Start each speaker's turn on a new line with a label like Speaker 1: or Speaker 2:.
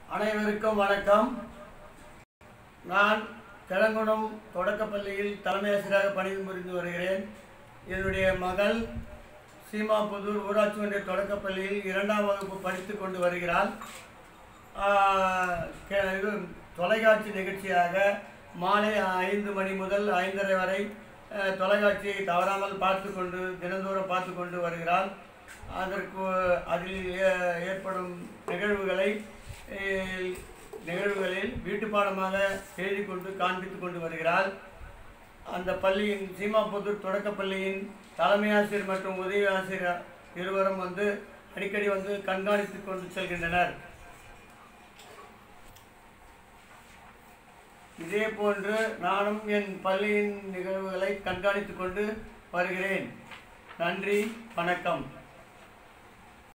Speaker 1: அனைவருக்கும் வணக்கம் நான் கிழங்குணம் தொடக்கப்பள்ளியில் தலைமை ஆசிரியராக பணிபுரிந்து வருகிறேன் என்னுடைய மகள் சீமாபுதூர் ஊராட்சி ஒன்றிய தொடக்கப்பள்ளியில் இரண்டாம் வகுப்பு படித்து கொண்டு வருகிறாள் ஆஹ் கே- இது தொலைக்காட்சி நிகழ்ச்சியாக மாலை ஐந்து மணி முதல் ஐந்தரை வரை அஹ், தொலைக்காட்சியை தவறாமல் பார்த்து கொண்டு தினந்தோறும் பார்த்து கொண்டு வருகிறாள் அதற்கு அதில் ஏ- ஏற்படும் நிகழ்வுகளை அஹ், நிகழ்வுகளில் வீட்டு பாடமாக எழுதி கொண்டு காண்பித்து கொண்டு வருகிறாள் அந்த பள்ளியின் சீமாபுத்தூர் தொடக்கப்பள்ளியின் தலைமை ஆசிரியர் மற்றும் உதவி ஆசிரியர் இருவரும் வந்து அடிக்கடி வந்து கண்காணித்து கொண்டு செல்கின்றனர் இதே போன்று நானும் என் பள்ளியின் நிகழ்வுகளை கண்காணித்து கொண்டு வருகிறேன் நன்றி வணக்கம்